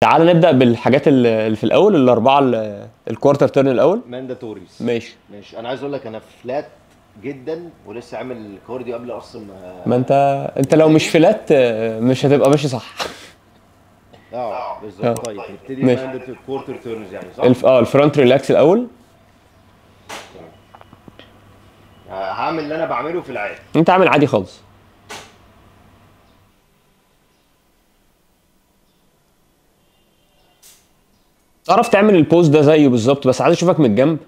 تعال نبدا بالحاجات ال- اللي في الاول الاربعه ال- الكوارتر تيرن الاول مانداتوريز ماشي ماشي انا عايز اقول لك انا فلات جدا ولسه عامل الكارديو قبل اصلا ما ما انت انت لو مش فلات آه، مش هتبقى ماشي صح اه آه. بالظبط طيب نبتدي ماشي. مانداتوري كوارتر تيرنز يعني صح؟ الف... اه الفرونت ريلاكس الاول آه، هعمل اللي انا بعمله في العادي انت عامل عادي خالص تعرف تعمل البوز ده زيه بالظبط بس عايز اشوفك من الجنب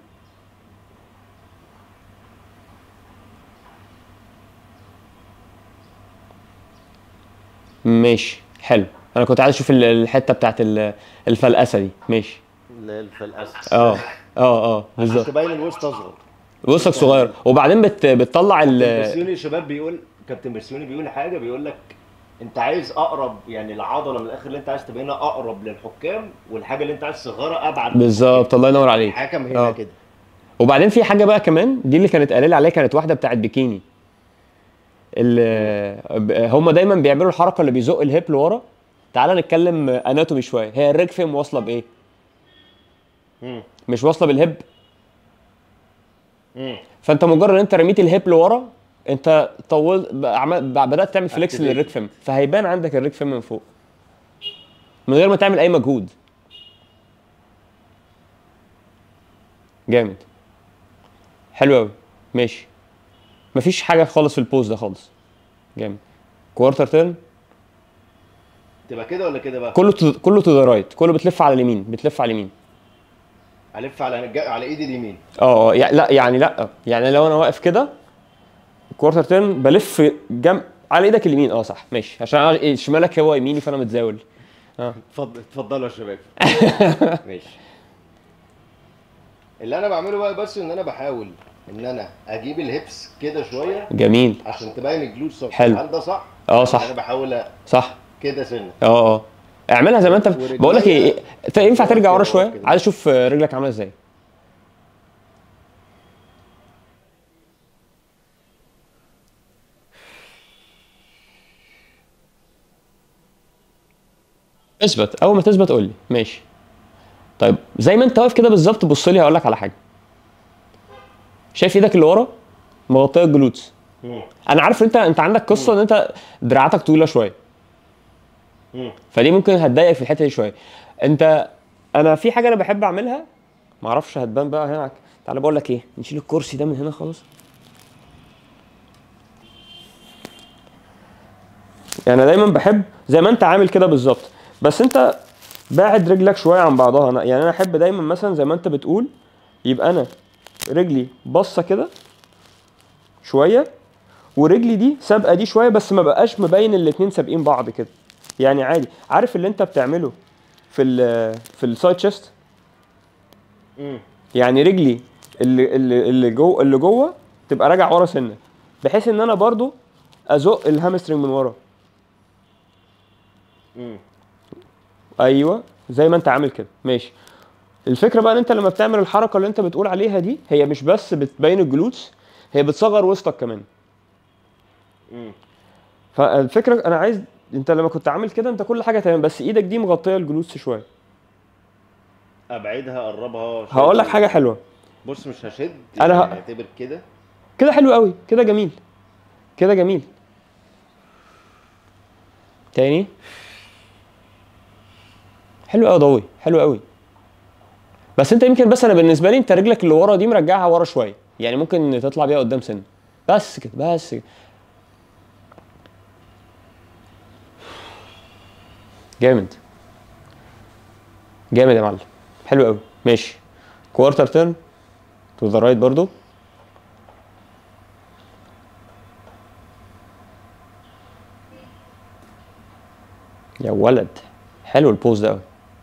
ماشي حلو انا كنت عايز اشوف ال- الحته بتاعت ال- الفلقسه دي ماشي الفلقس اه اه اه عشان بالظبط تبين الوسط اصغر وسطك صغير وبعدين بت... بتطلع ال برسيوني الشباب بيقول كابتن برسيوني بيقول حاجه بيقول لك انت عايز اقرب يعني العضله من الاخر اللي انت عايز تبينها اقرب للحكام والحاجه اللي انت عايز تصغرها ابعد بالظبط الله ينور عليك حكم هنا آه. كده وبعدين في حاجه بقى كمان دي اللي كانت قليل عليها كانت واحده بتاعت بيكيني ال- هم دايما بيعملوا الحركه اللي بيزق الهيب لورا تعال نتكلم اناتومي شويه هي الريج فيم واصله بايه مم. مش واصله بالهيب مم. فانت مجرد ان انت رميت الهيب لورا انت طول ب- عمل- ب- بدات تعمل فليكس Activate. للريج فيم فهيبان عندك الريج فيم من فوق من غير ما تعمل اي مجهود جامد حلو قوي ماشي مفيش حاجه خالص في البوز ده خالص جامد كوارتر تيرن تبقى كده ولا كده بقى كله تو كله تو ذا رايت كله بتلف على اليمين بتلف على اليمين الف على الج- على ايدي اليمين اه اه يع- لا يعني لا يعني لو انا واقف كده كوارتر تيرن بلف جنب على ايدك اليمين اه صح ماشي عشان أنا إيه، شمالك هو يميني فانا متزاول اتفضل اتفضلوا يا شباب ماشي اللي انا بعمله بقى بس ان انا بحاول ان انا اجيب الهيبس كده شويه جميل عشان تبين الجلوتس أكتر. حلو. هل ده صح؟ اه يعني صح انا بحاول صح كده سنه اه اه اعملها زي ما انت ورجليا- بقول لك ايه إنت ينفع ترجع ورا كده شويه كده. عايز اشوف رجلك عامله ازاي اثبت اول ما تثبت قول لي ماشي طيب زي ما انت واقف كده بالظبط بص لي هقول لك على حاجه شايف ايدك اللي ورا مغطيه الجلوتس مم. انا عارف انت انت عندك قصه ان انت دراعاتك طويله شويه مم. فدي ممكن هتضايقك في الحته دي شويه انت انا في حاجه انا بحب اعملها ما اعرفش هتبان بقى هنا تعالى بقول لك ايه نشيل الكرسي ده من هنا خالص يعني أنا دايما بحب زي ما انت عامل كده بالظبط بس انت باعد رجلك شويه عن بعضها أنا يعني انا احب دايما مثلا زي ما انت بتقول يبقى انا رجلي باصه كده شويه ورجلي دي سابقه دي شويه بس ما بقاش مبين الاتنين سابقين بعض كده يعني عادي عارف اللي انت بتعمله في ال في السايد تشيست مم. يعني رجلي اللي اللي اللي جوه اللي جوه تبقى راجع ورا سنه بحيث ان انا برضو ازق الهامسترنج من ورا مم. ايوه زي ما انت عامل كده ماشي الفكره بقى ان انت لما بتعمل الحركه اللي انت بتقول عليها دي هي مش بس بتبين الجلوتس هي بتصغر وسطك كمان مم. فالفكره انا عايز انت لما كنت عامل كده انت كل حاجه تمام بس ايدك دي مغطيه الجلوتس شويه ابعدها اقربها شد. هقول لك حاجه حلوه بص مش هشد أنا يعني ه- اعتبر كده كده حلو قوي كده جميل كده جميل تاني حلو قوي ضوي حلو قوي بس انت يمكن بس انا بالنسبه لي انت رجلك اللي ورا دي مرجعها ورا شويه يعني ممكن تطلع بيها قدام سن بس كده بس كده جامد جامد يا معلم حلو قوي ماشي كوارتر تيرن تو ذا رايت برضو يا ولد حلو البوز ده قوي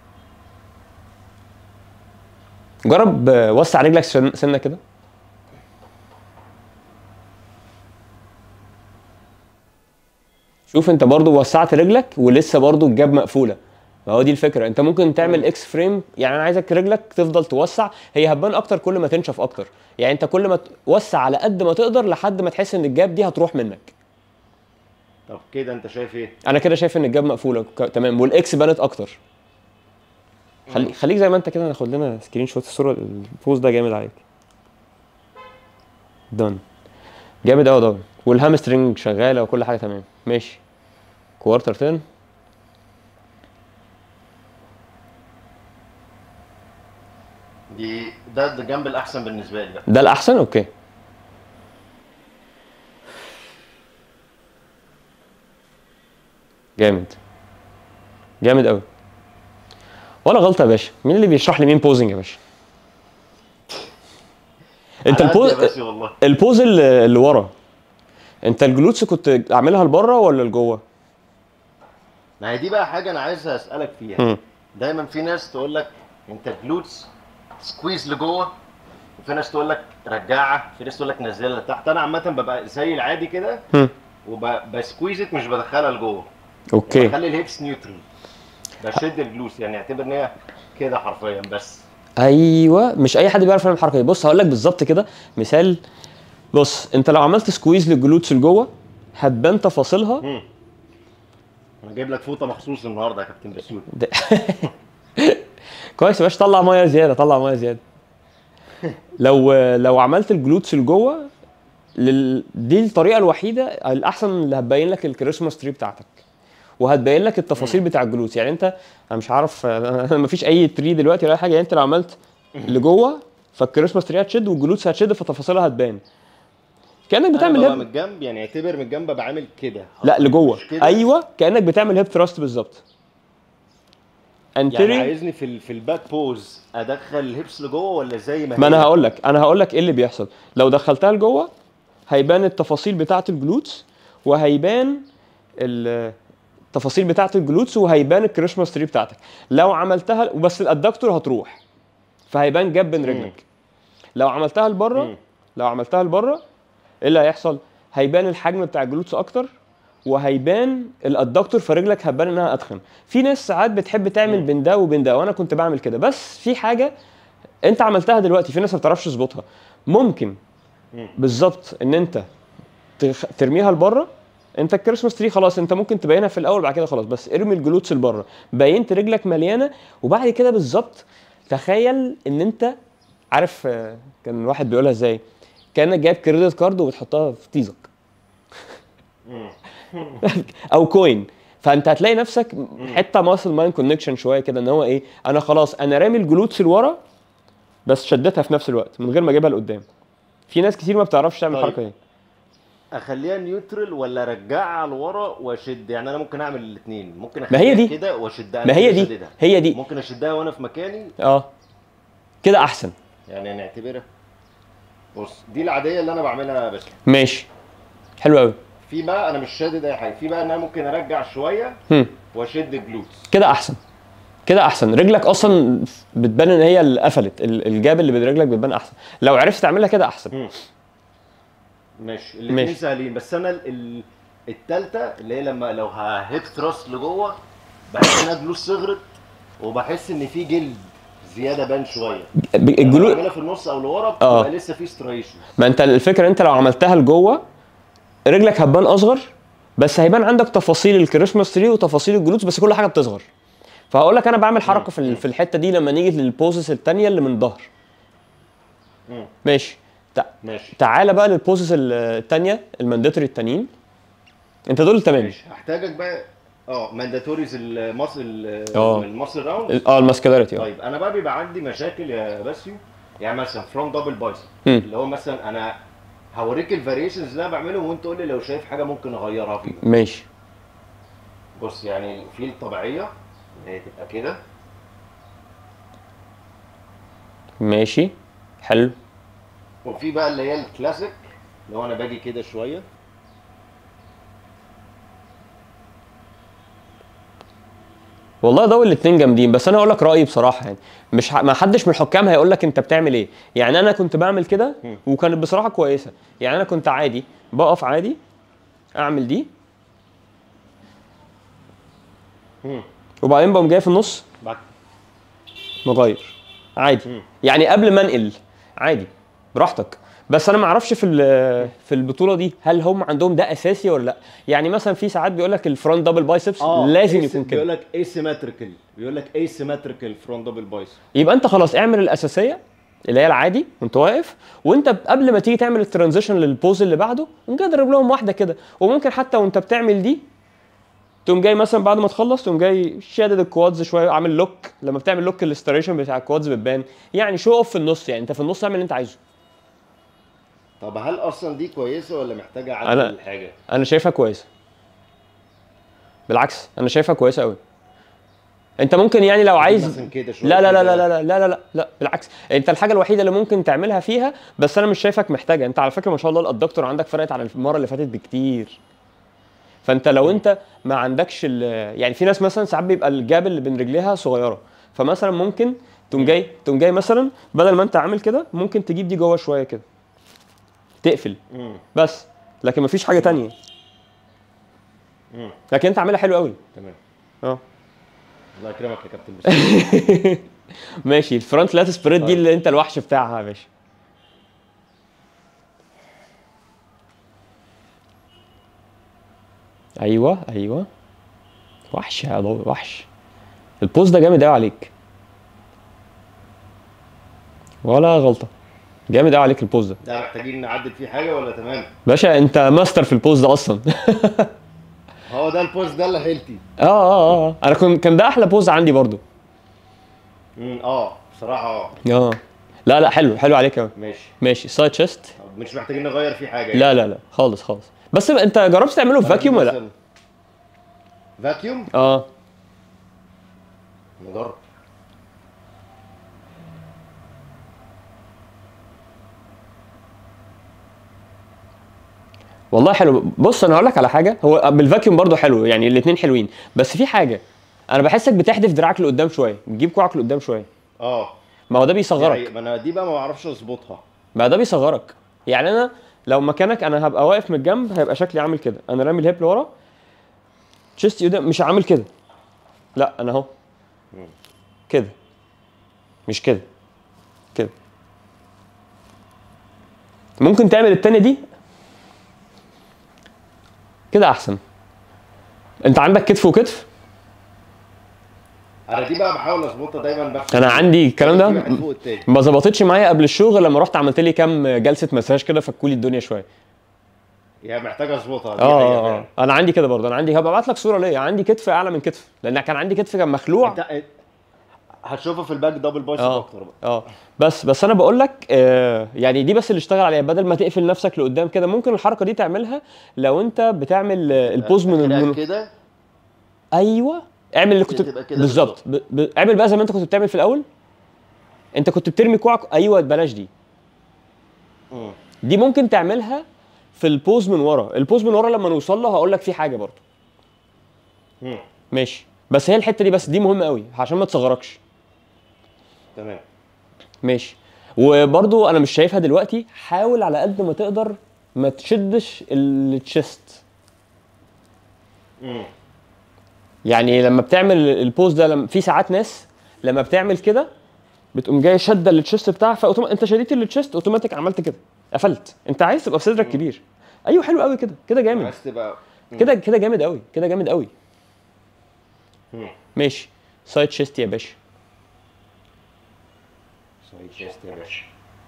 جرب آه، وسع رجلك سن- سنه كده شوف انت برضو وسعت رجلك ولسه برضو الجاب مقفوله ما هو دي الفكره انت ممكن تعمل اكس فريم يعني انا عايزك رجلك تفضل توسع هي هتبان اكتر كل ما تنشف اكتر يعني انت كل ما توسع على قد ما تقدر لحد ما تحس ان الجاب دي هتروح منك طب كده انت شايف ايه؟ انا كده شايف ان الجاب مقفوله ك- تمام والاكس بانت اكتر خلي خليك زي ما انت كده ناخد لنا سكرين شوت الصوره البوز ده جامد عليك دون جامد قوي دون والهامسترنج شغاله وكل حاجه تمام ماشي كوارتر تن دي ده ده الجنب الاحسن بالنسبه لي بقى ده الاحسن اوكي جامد جامد قوي ولا غلطه يا باشا مين اللي بيشرح لي مين بوزنج يا باشا انت على قد البوز يا باشا والله البوز اللي اللي ورا انت الجلوتس كنت عاملها لبره ولا لجوه ما هي دي بقى حاجه انا عايز اسالك فيها مم. دايما في ناس تقول لك انت الجلوتس سكويز لجوه وفي ناس تقول لك رجعها في ناس تقول لك نزلها لتحت انا عامه ببقى زي العادي كده هم. وبسكويزت مش بدخلها لجوه اوكي بخلي الهيبس نيوترال بشد الجلوس يعني اعتبر ان هي كده حرفيا بس ايوه مش اي حد بيعرف يعمل الحركه دي بص هقول لك بالظبط كده مثال بص انت لو عملت سكويز للجلوتس لجوه هتبان تفاصيلها مم. انا جايب لك فوطه مخصوص النهارده يا كابتن بسيوت ده- كويس يا باشا طلع ميه زياده طلع ميه زياده لو لو عملت الجلوتس لجوه لل... دي الطريقه الوحيده الاحسن اللي هتبين لك الكريسماس تري بتاعتك وهتبين لك التفاصيل بتاع الجلوتس يعني انت انا مش عارف انا مفيش اي تري دلوقتي ولا أي حاجه يعني انت لو عملت لجوه فالكريسماس تري هتشد والجلوتس هتشد فتفاصيلها هتبان كانك انا بتعمل ببقى هيب من الجنب يعني اعتبر من الجنب بعمل كده لا لجوه مش كده. ايوه كانك بتعمل هيب ثراست بالظبط يعني انتري عايزني في ال- في الباك بوز ادخل الهيبس لجوه ولا زي ما ما انا هي؟ هقول لك انا هقول لك ايه اللي بيحصل لو دخلتها لجوه هيبان التفاصيل بتاعه الجلوتس وهيبان ال- التفاصيل بتاعه الجلوتس وهيبان الكريسماس تري بتاعتك لو عملتها وبس الادكتور هتروح فهيبان جاب بين رجلك لو عملتها لبره مم. لو عملتها لبره ايه اللي هيحصل هيبان الحجم بتاع الجلوتس اكتر وهيبان الادكتور في رجلك هتبان انها اتخن في ناس ساعات بتحب تعمل مم. بين ده وبين ده وانا كنت بعمل كده بس في حاجه انت عملتها دلوقتي في ناس ما بتعرفش تظبطها ممكن مم. بالظبط ان انت تخ- ترميها لبره انت الكريسماس تري خلاص انت ممكن تبينها في الاول بعد كده خلاص بس ارمي الجلوتس لبره بينت رجلك مليانه وبعد كده بالظبط تخيل ان انت عارف آه، كان واحد بيقولها ازاي كانك جايب كريدت كارد وبتحطها في تيزك مم. او كوين فانت هتلاقي نفسك حته ماسل ماين كونكشن شويه كده ان هو ايه انا خلاص انا رامي الجلوتس لورا بس شدتها في نفس الوقت من غير ما اجيبها لقدام في ناس كتير ما بتعرفش تعمل طيب. الحركه دي اخليها نيوترال ولا ارجعها لورا واشد يعني انا ممكن اعمل الاثنين ممكن ما هي اخليها دي. كده واشدها ما هي ممكن دي أشددها. هي دي ممكن اشدها وانا في مكاني اه كده احسن يعني نعتبرها بص دي العاديه اللي انا بعملها بس ماشي حلو قوي في بقى انا مش شادد اي حاجه في بقى ان انا ممكن ارجع شويه هم. واشد الجلوتس كده احسن كده احسن رجلك اصلا بتبان ان هي اللي قفلت ال- الجاب اللي بين رجلك بتبان احسن لو عرفت تعملها كده احسن مم. ماشي الاثنين ماشي. سهلين بس انا ال- ال- التالتة اللي هي لما لو ههيب ثراست لجوه بحس انها جلوس صغرت وبحس ان في جلد زياده بان شويه ب- لما الجلو بعملها في النص او لورا آه. بتبقى لسه في ستريشن ما انت الفكره انت لو عملتها لجوه رجلك هتبان اصغر بس هيبان عندك تفاصيل الكريسماس تري وتفاصيل الجلوتس بس كل حاجه بتصغر فهقول لك انا بعمل حركه في ال- في الحته دي لما نيجي للبوزس الثانيه اللي من الظهر ماشي تع- ماشي تعالى بقى للبوزس الثانيه المانداتوري التانيين انت دول تمام ماشي هحتاجك بقى اه مانداتوريز المصل آه. المصل راوند اه الماسكولاريتي اه طيب انا بقى بيبقى عندي مشاكل يا باسيو يعني مثلا فروم دبل بايسب مم. اللي هو مثلا انا هوريك الفاريشنز اللي انا بعملهم وانت قول لي لو شايف حاجه ممكن اغيرها فيه ماشي بص يعني في الطبيعيه اللي هي تبقى كده ماشي حلو وفي بقى اللي هي الكلاسيك اللي هو انا باجي كده شويه والله دول الاتنين جامدين بس انا هقول لك رايي بصراحه يعني مش ح... ما حدش من الحكام هيقول لك انت بتعمل ايه يعني انا كنت بعمل كده مم. وكانت بصراحه كويسه يعني انا كنت عادي بقف عادي اعمل دي مم. وبعدين بقوم جاي في النص بعد مغير عادي مم. يعني قبل ما انقل عادي براحتك بس انا ما اعرفش في ال- في البطوله دي هل هم عندهم ده اساسي ولا لا يعني مثلا في ساعات بيقول لك الفرونت دبل بايسبس لازم يكون بيقول كده لك asymmetrical بيقول لك asymmetrical front double bicep يبقى انت خلاص اعمل الاساسيه اللي هي العادي وانت واقف وانت قبل ما تيجي تعمل الترانزيشن للبوز اللي بعده قوم جاي ضرب لهم واحده كده وممكن حتى وانت بتعمل دي تقوم جاي مثلا بعد ما تخلص تقوم جاي شادد الكوادز شويه عامل لوك لما بتعمل لوك الاستريشن بتاع الكوادز بتبان يعني شو اوف في النص يعني انت في النص اعمل اللي انت عايزه طب هل اصلا دي كويسه ولا محتاجه أنا- عدل الحاجه انا شايفها كويسه بالعكس انا شايفها كويسه قوي انت ممكن يعني لو عايز مثلا كده شويه لا لا لا كده. لا لا لا لا لا لا بالعكس انت الحاجه الوحيده اللي ممكن تعملها فيها بس انا مش شايفك محتاجها انت على فكره ما شاء الله الادكتور عندك فرقت عن المره اللي فاتت بكتير فانت لو انت ما عندكش ال- يعني في ناس مثلا ساعات بيبقى الجاب اللي بين رجليها صغيره فمثلا ممكن تقوم جاي تقوم جاي مثلا بدل ما انت عامل كده ممكن تجيب دي جوه شويه كده تقفل مم. بس لكن مفيش حاجه تانية مم. لكن انت عاملها حلو قوي تمام اه الله يكرمك يا كابتن بس ماشي الفرونت لات سبريد دي طيب. اللي انت الوحش بتاعها يا باشا ايوه ايوه وحش يا ضوء وحش البوز ده جامد قوي عليك ولا غلطه جامد قوي عليك البوز ده ده محتاجين نعدل فيه حاجه ولا تمام باشا انت ماستر في البوز ده اصلا هو ده البوز ده اللي حيلتي اه اه اه انا كنت كان ده احلى بوز عندي برضو مم، اه بصراحه اه اه لا لا حلو حلو عليك قوي ماشي ماشي سايد تشيست طب مش محتاجين نغير فيه حاجه لا لا لا خالص خالص بس بقى انت جربت تعمله في فاكيوم ولا لا؟ فاكيوم اه نجرب والله حلو بص انا هقول لك على حاجه هو بالفاكيوم برضو حلو يعني الاثنين حلوين بس في حاجه انا بحسك بتحدف دراعك لقدام شويه بتجيب كوعك لقدام شويه اه ما هو ده يعني بيصغرك ما انا دي بقى ما بعرفش اظبطها ما ده بيصغرك يعني انا لو مكانك انا هبقى واقف من الجنب هيبقى شكلي عامل كده انا رامي الهيب لورا تشيستي قدام مش عامل كده لا انا اهو كده مش كده كده ممكن تعمل التانية دي كده احسن انت عندك كتف وكتف انا دي بقى بحاول اظبطها دايما بفتح انا عندي الكلام في واحد ده فوق التاني ما ظبطتش معايا قبل الشغل لما رحت عملت لي كام جلسه مساج كده فكولي الدنيا شويه يعني محتاج اظبطها دي اه حقيقة اه فعلا. اه انا عندي كده برضه انا عندي هبقى ابعت لك صوره ليا عندي كتف اعلى من كتف لان كان عندي كتف كان مخلوع انت هتشوفها في الباك دبل بايسب اه اكتر بقى اه بس بس انا بقول لك آه يعني دي بس اللي اشتغل عليها بدل ما تقفل نفسك لقدام كده ممكن الحركه دي تعملها لو انت بتعمل آه، البوز من كده من كده ايوه اعمل اللي كنت تبقى كده بالظبط ب... ب... اعمل بقى زي ما انت كنت بتعمل في الاول انت كنت بترمي كوعك ايوه بلاش دي مم. دي ممكن تعملها في البوز من ورا البوز من ورا لما نوصل له هقول لك في حاجه برضه مم. ماشي بس هي الحته دي بس دي مهمه قوي عشان ما تصغركش تمام ماشي وبرضو انا مش شايفها دلوقتي حاول على قد ما تقدر ما تشدش التشيست مم. يعني لما بتعمل البوز ده لما في ساعات ناس لما بتعمل كده بتقوم جاي شاده التشيست بتاعها فأوتوما... انت شديت التشيست اوتوماتيك عملت كده قفلت انت عايز تبقى بصدرك كبير ايوه حلو قوي كده كده جامد عايز تبقى مم. كده كده جامد قوي كده جامد قوي مم. ماشي سايد تشيست يا باشا سوري تشيست يا باشا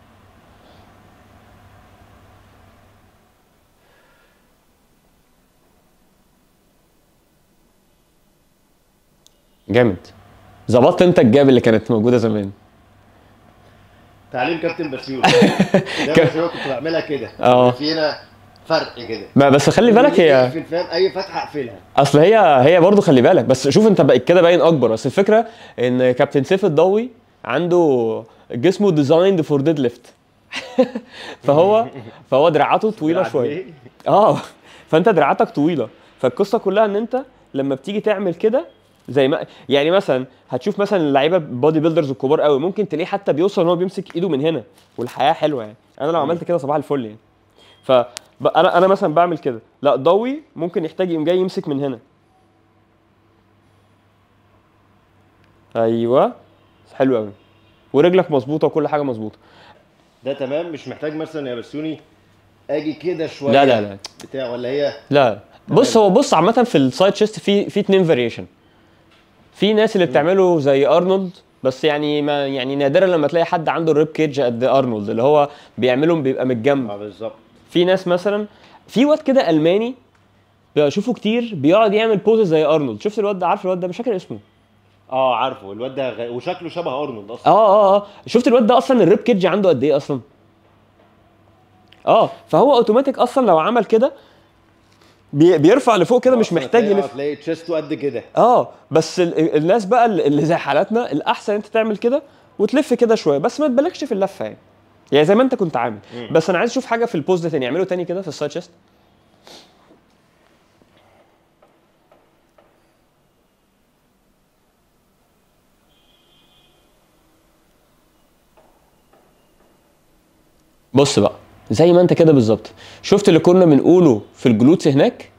جامد ظبطت انت الجاب اللي كانت موجوده زمان تعليم كابتن بسيول ده بسيول كنت بعملها كده اه. في هنا فرق كده ما بس خلي بالك هي اقفل فاهم اي فتحه اقفلها اصل هي هي برضه خلي بالك بس شوف انت بقى كده باين اكبر بس الفكره ان كابتن سيف الضوي عنده جسمه ديزايند فور ديد ليفت فهو فهو دراعاته طويله بيلعب شويه ليه؟ اه فانت دراعاتك طويله فالقصه كلها ان انت لما بتيجي تعمل كده زي ما يعني مثلا هتشوف مثلا اللعيبه بودي بيلدرز الكبار قوي ممكن تلاقيه حتى بيوصل ان هو بيمسك ايده من هنا والحياه حلوه يعني انا لو عملت كده صباح الفل يعني ف انا انا مثلا بعمل كده لا ضوي ممكن يحتاج يقوم جاي يمسك من هنا ايوه حلو قوي ورجلك مظبوطه وكل حاجه مظبوطه ده تمام مش محتاج مثلا يا بسيوني اجي كده شويه لا لا لا بتاع ولا هي لا بص هو بص عامه في السايد تشيست في في اتنين فاريشن في ناس اللي بتعمله زي ارنولد بس يعني ما يعني نادرا لما تلاقي حد عنده الريب كيج قد ارنولد اللي هو بيعملهم بيبقى من الجنب اه بالظبط في ناس مثلا في واد كده الماني بشوفه كتير بيقعد يعمل بوزز زي ارنولد شفت الواد ده عارف الواد ده مش فاكر اسمه اه عارفه الواد ده غ... وشكله شبه ارنولد اصلا اه اه اه شفت الواد ده اصلا الريب كيدج عنده قد ايه اصلا اه فهو اوتوماتيك اصلا لو عمل كده بي بيرفع لفوق كده مش أصلاً محتاج هتلاقي- يلف هتلاقي تشيستو قد كده اه بس ال- الناس بقى اللي زي حالاتنا الاحسن انت تعمل كده وتلف كده شويه بس ما تبالغش في اللفه يعني يعني زي ما انت كنت عامل مم. بس انا عايز اشوف حاجه في البوز ده تاني اعمله تاني كده في السايد تشيست بص بقى زي ما انت كده بالظبط شفت اللي كنا بنقوله في الجلوتس هناك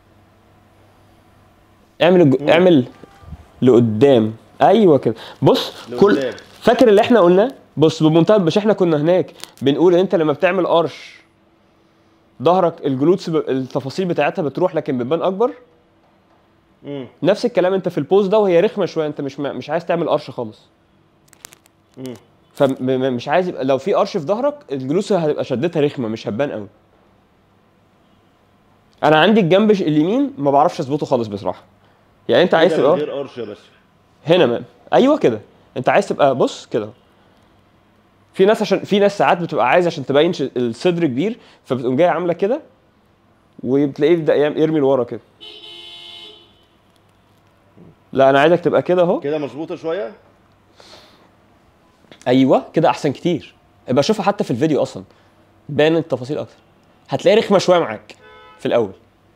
اعمل الج... مم. اعمل لقدام ايوه كده بص كل لقدام. فاكر اللي احنا قلناه بص بمنتهى مش احنا كنا هناك بنقول ان انت لما بتعمل قرش ظهرك الجلوتس ب... التفاصيل بتاعتها بتروح لكن بتبان اكبر امم نفس الكلام انت في البوز ده وهي رخمه شويه انت مش مش عايز تعمل قرش خالص امم فمش عايز يبقى لو في قرش في ظهرك الجلوس هتبقى شدتها رخمه مش هتبان قوي انا عندي الجنب ش- اليمين ما بعرفش اظبطه خالص بصراحه يعني انت عايز من تبقى غير قرش بس هنا ما. ايوه كده انت عايز تبقى بص كده في ناس عشان في ناس ساعات بتبقى عايز عشان تبين ش- الصدر كبير فبتقوم جايه عامله كده وبتلاقيه يبدا يعم- يرمي لورا كده لا انا عايزك تبقى كده اهو كده مظبوطه شويه ايوه كده احسن كتير ابقى شوفها حتى في الفيديو اصلا بان التفاصيل اكتر هتلاقي رخمه شويه معاك في الاول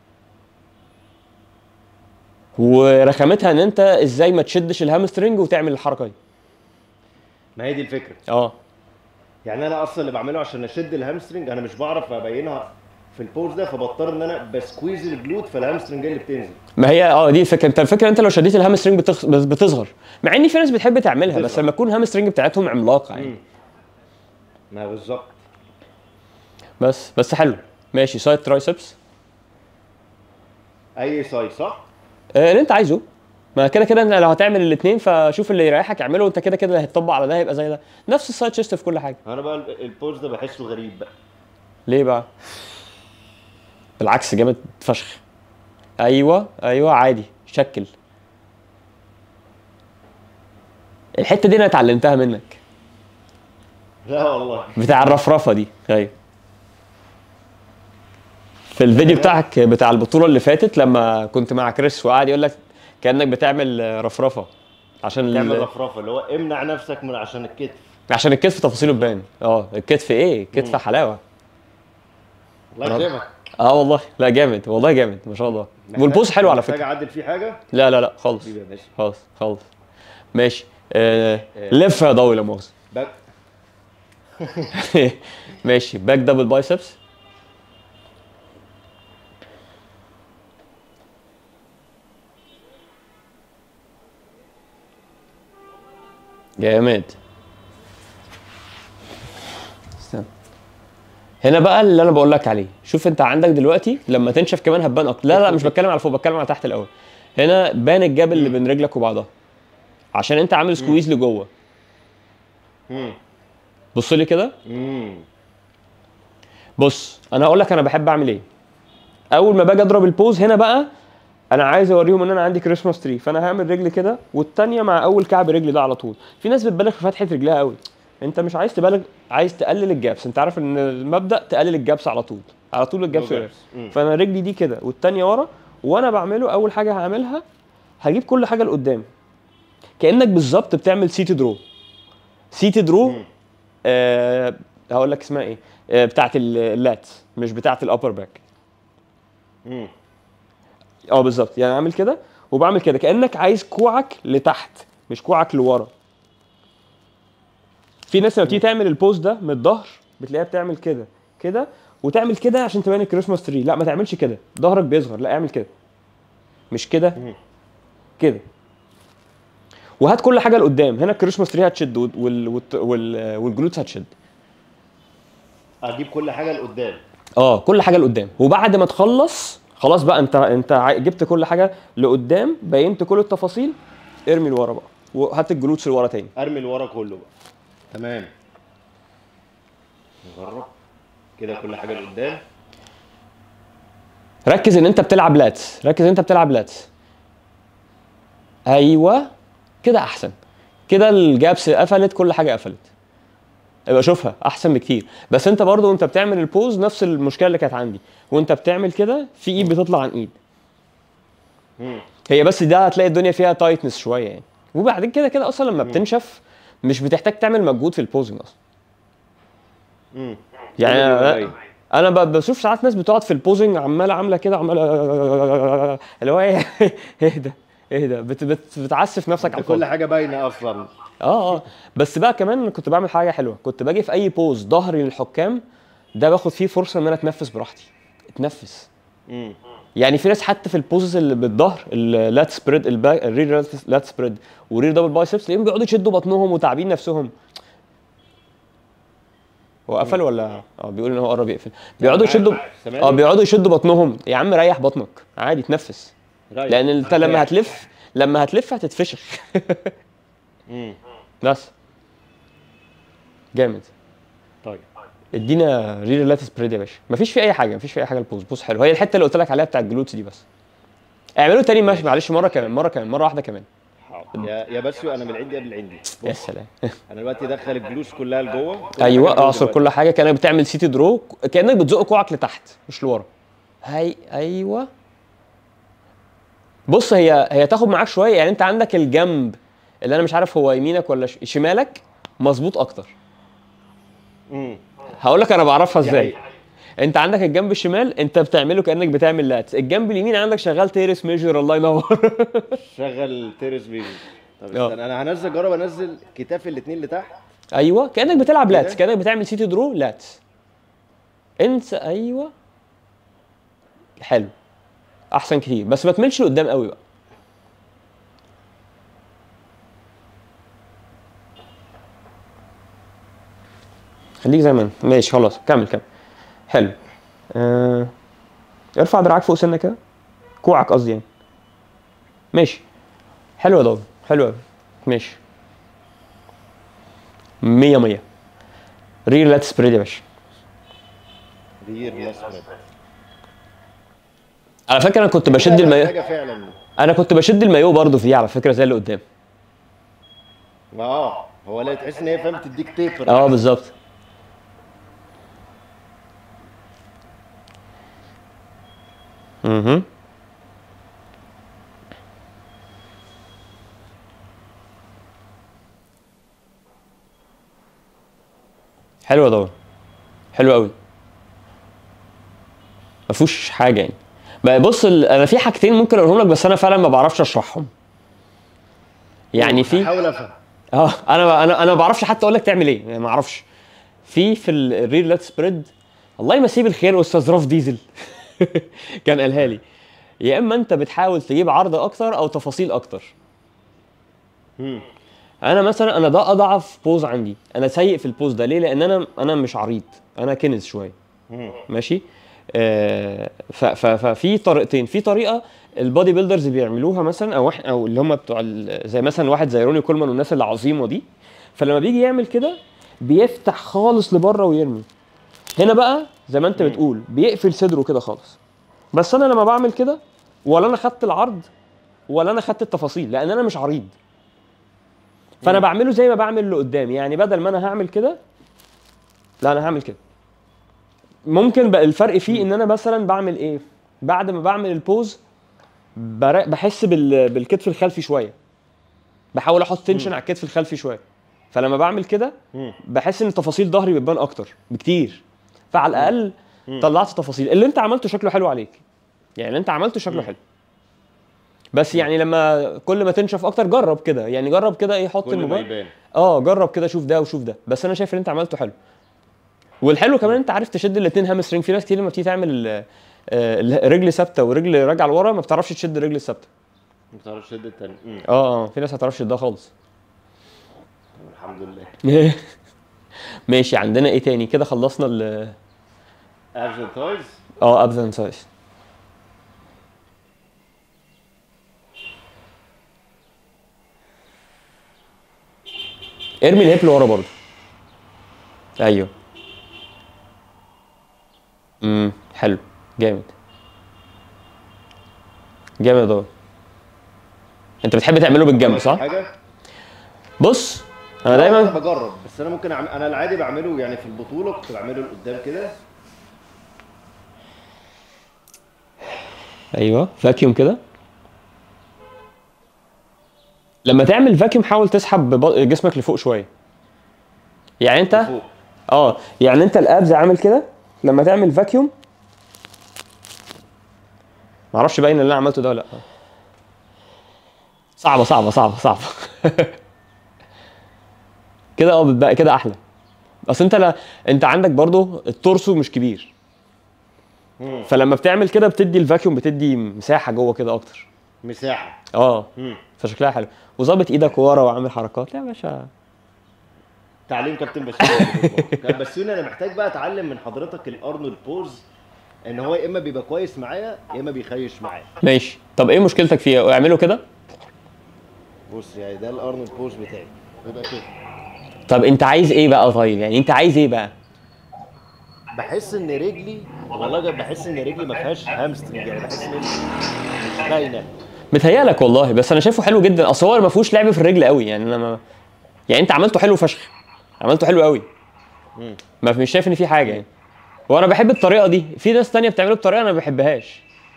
ورخامتها ان انت ازاي ما تشدش الهامسترنج وتعمل الحركه دي ما هي دي الفكره اه يعني انا اصلا اللي بعمله عشان اشد الهامسترنج انا مش بعرف ابينها في البوز ده فبضطر ان انا بسكويز الجلوت فالهامسترنج هي اللي بتنزل ما هي اه دي الفكره انت الفكره انت لو شديت الهامسترنج بتخ... بت- بتصغر مع ان في ناس بتحب تعملها بس بتصغر. لما تكون الهامسترنج بتاعتهم عملاقه يعني مم. ما بالظبط بس بس حلو ماشي سايد ترايسبس اي سايز صح؟ آه، اللي انت عايزه ما كده كده انت لو هتعمل الاثنين فشوف اللي يريحك اعمله وانت كده كده هتطبق على ده هيبقى زي ده نفس السايد تشيست في كل حاجه انا بقى ال- البوز ده بحسه غريب بقى ليه بقى بالعكس جامد فشخ ايوه ايوه عادي شكل الحته دي انا اتعلمتها منك لا والله بتاع الرفرفه دي ايوه في الفيديو بتاعك بتاع البطوله اللي فاتت لما كنت مع كريس وقعد يقول لك كانك بتعمل رفرفه عشان ال- تعمل رفرفه اللي هو امنع نفسك من عشان الكتف عشان الكتف تفاصيله تبان اه الكتف ايه الكتف مم. حلاوه الله رب. يكرمك اه والله لا جامد والله جامد ما شاء الله محتاج- والبوز حلو على محتاج فكره اعدل فيه حاجه لا لا لا خالص حبيبي يا باشا خالص خالص ماشي آه آه. لف يا ضوي لا مؤاخذه باك ماشي باك دبل بايسبس جامد استنى هنا بقى اللي انا بقول لك عليه شوف انت عندك دلوقتي لما تنشف كمان هتبان اكتر لا لا مش بتكلم على فوق بتكلم على تحت الاول هنا بان الجاب اللي بين رجلك وبعضها عشان انت عامل سكويز لجوه امم بص لي كده امم بص انا هقول لك انا بحب اعمل ايه اول ما باجي اضرب البوز هنا بقى انا عايز اوريهم ان انا عندي كريسماس تري فانا هعمل رجل كده والتانية مع اول كعب رجلي ده على طول في ناس بتبالغ في فتحه رجلها قوي انت مش عايز تبالغ عايز تقلل الجابس انت عارف ان المبدا تقلل الجابس على طول على طول الجابس No قليل. gaps. مم. فانا رجلي دي كده والتانية ورا وانا بعمله اول حاجه هعملها هجيب كل حاجه لقدام كانك بالظبط بتعمل سيتي درو سيتي درو مم. آه هقول لك اسمها ايه آه بتاعت ال- اللات مش بتاعت الابر باك امم اه بالظبط يعني اعمل كده وبعمل كده كانك عايز كوعك لتحت مش كوعك لورا في ناس لما بتيجي تعمل البوز ده من الظهر بتلاقيها بتعمل كده كده وتعمل كده عشان تبان الكريسماس تري لا ما تعملش كده ظهرك بيصغر لا اعمل كده مش كده مم. كده وهات كل حاجه لقدام هنا الكريسماس تري هتشد وال وال وال والجلوتس هتشد اجيب كل حاجه لقدام اه كل حاجه لقدام وبعد ما تخلص خلاص بقى انت انت عا- جبت كل حاجه لقدام بينت كل التفاصيل ارمي لورا بقى وهات الجلوتس لورا تاني ارمي لورا كله بقى تمام نجرب كده كل حاجه لقدام ركز ان انت بتلعب لاتس ركز ان انت بتلعب لاتس ايوه كده احسن كده الجابس قفلت كل حاجه قفلت يبقى شوفها احسن بكتير بس انت برضو وانت بتعمل البوز نفس المشكله اللي كانت عندي وانت بتعمل كده في ايد بتطلع عن ايد مم. هي بس ده هتلاقي الدنيا فيها تايتنس شويه يعني وبعدين كده كده اصلا لما بتنشف مش بتحتاج تعمل مجهود في البوزنج اصلا مم. يعني كله بيبقى انا, باين. أنا ب- بشوف ساعات ناس بتقعد في البوزنج عماله عامله كده عماله اللي هو ايه اهدى اهدى بت بت بتعسف نفسك على انت كل الفاضي حاجه باينه اصلا اه اه بس بقى كمان كنت بعمل حاجه حلوه كنت باجي في اي بوز ظهري للحكام ده باخد فيه فرصه ان انا اتنفس براحتي اتنفس مم. يعني في ناس حتى في البوزز اللي بالظهر اللات سبريد الرير لات سبريد ورير دبل بايسبس تلاقيهم بيقعدوا يشدوا بطنهم وتعبين نفسهم هو قفل ولا اه بيقول ان هو قرب يقفل بيقعدوا معاك، يشدوا معاك. سامعني؟ اه بيقعدوا يشدوا بطنهم يا عم ريح بطنك عادي تنفس رايح. لان انت لما هتلف لما هتلف هتتفشخ مم. بس جامد طيب ادينا رير لات سبريد يا باشا مفيش في اي حاجه مفيش في اي حاجه البوز بوز حلو هي الحته اللي قلت لك عليها بتاع الجلوتس دي بس اعملوا تاني ماشي معلش مره كمان مره كمان مره واحده كمان حاضر. يا يا بسيو انا من عندي قبل عندي يا سلام انا دلوقتي ادخل الجلوس كلها لجوه كل ايوه حاجة جوه اعصر دلوقتي. كل حاجه كانك بتعمل سيتي درو كانك بتزق كوعك لتحت مش لورا هاي ايوه بص هي هي تاخد معاك شويه يعني انت عندك الجنب اللي انا مش عارف هو يمينك ولا ش- شمالك مظبوط اكتر مم. هقول لك انا بعرفها دي ازاي حقيقة. انت عندك الجنب الشمال انت بتعمله كانك بتعمل لاتس الجنب اليمين عندك شغال تيرس ميجر الله ينور شغل تيرس بيبي طب اه. استنى انا هنزل جرب انزل كتاف الاثنين اللي تحت ايوه كانك بتلعب كده؟ لاتس كانك بتعمل سيتي درو لاتس انسى ايوه حلو احسن كتير بس ما تملش لقدام قوي بقى خليك زي ما انت ماشي خلاص كمل كمل حلو آه. ارفع دراعك فوق سنه كده كوعك قصدي يعني ماشي حلو يا ضوء حلو قوي ماشي مية مية ريل لات سبريد يا باشا رير مسمر على فكره انا كنت بشد المايو حاجه فعلا انا كنت بشد المايو برضه فيه على فكره زي اللي قدام ما اه هو لا تحس ان هي فاهم تديك تيبر اه بالظبط اها حلو يا دور حلو قوي ما فيهوش حاجه يعني بقى بص ال... انا في حاجتين ممكن اقولهم لك بس انا فعلا ما بعرفش اشرحهم يعني في حاول افهم اه انا انا انا ما بعرفش حتى اقول لك تعمل ايه يعني ما اعرفش في في الريل لات سبريد الله يمسيه بالخير استاذ راف ديزل كان قالها لي يا اما انت بتحاول تجيب عرض اكتر او تفاصيل اكتر مم. انا مثلا انا ده اضعف بوز عندي انا سيء في البوز ده ليه لان انا انا مش عريض انا كنز شويه مم. ماشي آه ف- ف- ففي طريقتين في طريقه البودي بيلدرز بيعملوها مثلا او إحنا- او اللي هم بتوع ال- زي مثلا واحد زي روني كولمان والناس العظيمه دي فلما بيجي يعمل كده بيفتح خالص لبره ويرمي هنا بقى زي ما انت بتقول بيقفل صدره كده خالص بس انا لما بعمل كده ولا انا خدت العرض ولا انا خدت التفاصيل لان انا مش عريض فانا بعمله زي ما بعمل اللي قدامي يعني بدل ما انا هعمل كده لا انا هعمل كده ممكن بقى الفرق فيه ان انا مثلا بعمل ايه بعد ما بعمل البوز برا- بحس بال... بالكتف الخلفي شويه بحاول احط تنشن على الكتف الخلفي شويه فلما بعمل كده مم. بحس ان تفاصيل ظهري بتبان اكتر بكتير فعلى الاقل طلعت تفاصيل اللي انت عملته شكله حلو عليك يعني اللي انت عملته شكله حلو بس يعني لما كل ما تنشف اكتر جرب كده يعني جرب كده ايه حط كل ما الموبايل يبان اه جرب كده شوف ده وشوف ده بس انا شايف ان انت عملته حلو والحلو كمان انت عارف تشد الاثنين هامسترينج في ناس كتير لما بتيجي تعمل ال- آه، الرجل ثابته ورجل راجعه لورا ما بتعرفش تشد الرجل الثابته ما بتعرفش تشد التاني مم. اه اه في ناس ما بتعرفش تشدها خالص الحمد لله ماشي عندنا ايه تاني كده خلصنا ال ابز اند تايز اه ابز اند سايز ارمي الهيب لورا برضه ايوه امم حلو جامد جامد اهو انت بتحب تعمله بالجنب صح؟ حاجه بص انا انا دايما بجرب بس انا ممكن أعمل... انا العادي بعمله يعني في البطوله كنت بعمله لقدام كده ايوه فاكيوم كده لما تعمل فاكيوم حاول تسحب بب- جسمك لفوق شويه يعني انت فوق اه يعني انت الابز عامل كده لما تعمل فاكيوم معرفش باين اللي انا عملته ده ولا لا صعبه صعبه صعبه صعبه كده اه بتبقى كده احلى اصل انت لا انت عندك برضو التورسو مش كبير مم. فلما بتعمل كده بتدي الفاكيوم بتدي مساحه جوه كده اكتر مساحه اه مم. فشكلها حلو وظابط ايدك ورا وعامل حركات لا يا باشا تعليم كابتن بسيوني كابتن بسيوني انا محتاج بقى اتعلم من حضرتك الارنولد بوز ان هو يا اما بيبقى كويس معايا يا اما بيخيش معايا ماشي طب ايه مشكلتك فيها اعمله كده بص يعني ده الارنولد بوز بتاعي بيبقى كده طب انت عايز ايه بقى طيب يعني انت عايز ايه بقى بحس ان رجلي والله بجد بحس ان رجلي ما فيهاش هامسترنج يعني بحس ان مش باينه متهيألك والله بس انا شايفه حلو جدا اصل هو ما فيهوش لعب في الرجل قوي يعني انا ما يعني انت عملته حلو فشخ عملته حلو قوي مم. ما مش شايف ان في حاجه يعني وانا بحب الطريقه دي في ناس تانية بتعمله بطريقه انا ما بحبهاش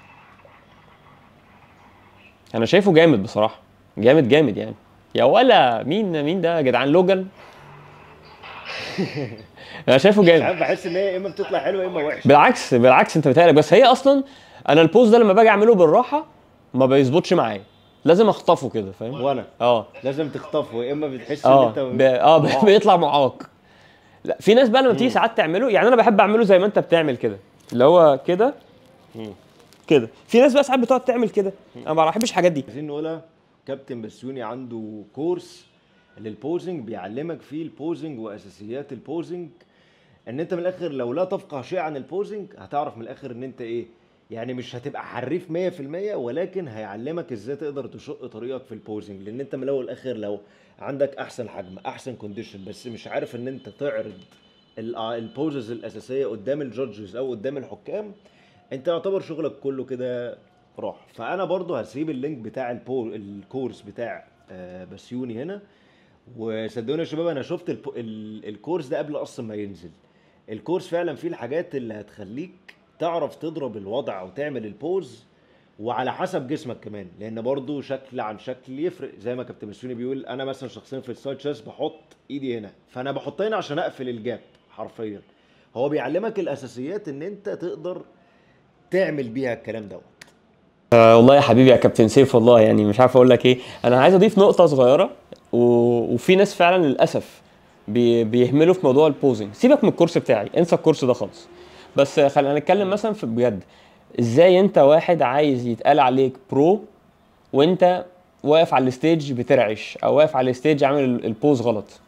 انا شايفه جامد بصراحه جامد جامد يعني يا ولا مين مين ده يا جدعان لوجان انا شايفه مش جامد عارف بحس ان هي يا اما بتطلع حلوه يا اما وحشه بالعكس بالعكس انت بتهيألك بس هي اصلا انا البوز ده لما باجي اعمله بالراحه ما بيظبطش معايا لازم اخطفه كده فاهم وانا اه لازم تخطفه يا اما بتحس ان اه انت ب... اه ب... بيطلع معاق لا في ناس بقى لما بتيجي ساعات تعمله يعني انا بحب اعمله زي ما انت بتعمل كده اللي هو كده مم. كده في ناس بقى ساعات بتقعد تعمل كده انا ما بحبش الحاجات دي عايزين نقولها كابتن بسيوني عنده كورس للبوزنج بيعلمك فيه البوزنج واساسيات البوزنج ان انت من الاخر لو لا تفقه شيء عن البوزنج هتعرف من الاخر ان انت ايه يعني مش هتبقى حريف 100% ولكن هيعلمك ازاي تقدر تشق طريقك في البوزنج لان انت من الاول والاخر لو عندك احسن حجم احسن كونديشن بس مش عارف ان انت تعرض ال- البوزز الاساسيه قدام الجادجز او قدام الحكام انت يعتبر شغلك كله كده راح فانا برضو هسيب اللينك بتاع البو الكورس بتاع آه، بسيوني هنا وصدقوني يا شباب انا شفت الب... ال... الكورس ده قبل اصلا ما ينزل الكورس فعلا فيه الحاجات اللي هتخليك تعرف تضرب الوضع او تعمل البوز وعلى حسب جسمك كمان لان برضو شكل عن شكل يفرق زي ما كابتن بسيوني بيقول انا مثلا شخصيا في السايد تشيست بحط ايدي هنا فانا بحط هنا عشان اقفل الجاب حرفيا هو بيعلمك الاساسيات ان انت تقدر تعمل بيها الكلام دوت آه والله يا حبيبي يا كابتن سيف والله يعني مش عارف اقول لك ايه انا عايز اضيف نقطه صغيره و... وفي ناس فعلا للاسف بي... بيهملوا في موضوع البوزنج سيبك من الكورس بتاعي انسى الكورس ده خالص بس خلينا نتكلم مثلا في بجد ازاي انت واحد عايز يتقال عليك برو وانت واقف على الستيج بترعش او واقف على الستيج عامل ال- البوز غلط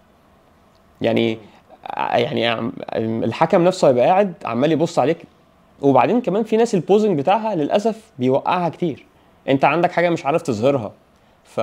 يعني يعني عم- الحكم نفسه هيبقى قاعد عمال يبص عليك وبعدين كمان في ناس البوزنج بتاعها للاسف بيوقعها كتير انت عندك حاجه مش عارف تظهرها ف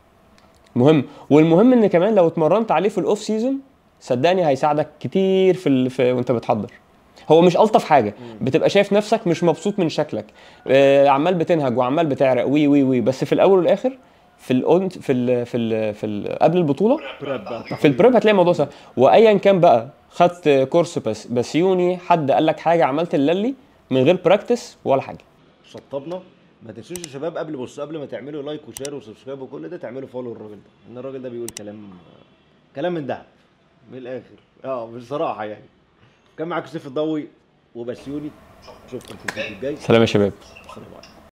مهم والمهم ان كمان لو اتمرنت عليه في الاوف سيزون صدقني هيساعدك كتير في, ال... في وانت بتحضر هو مش الطف حاجه بتبقى شايف نفسك مش مبسوط من شكلك آه عمال بتنهج وعمال بتعرق وي وي وي بس في الاول والاخر في ال في ال في ال في ال قبل البطوله بريب بقى في البريب هتلاقي الموضوع سهل وايا كان بقى خدت كورس بس بسيوني حد قال لك حاجه عملت اللي من غير براكتس ولا حاجه شطبنا ما تنسوش يا شباب قبل بصوا قبل ما تعملوا لايك وشير وسبسكرايب وكل ده تعملوا فولو الراجل ده ان الراجل ده بيقول كلام كلام من دهب من الاخر اه بصراحه يعني كان معاكم سيف الضوي وبسيوني اشوفكم في الفيديو الجاي سلام يا شباب السلام عليكم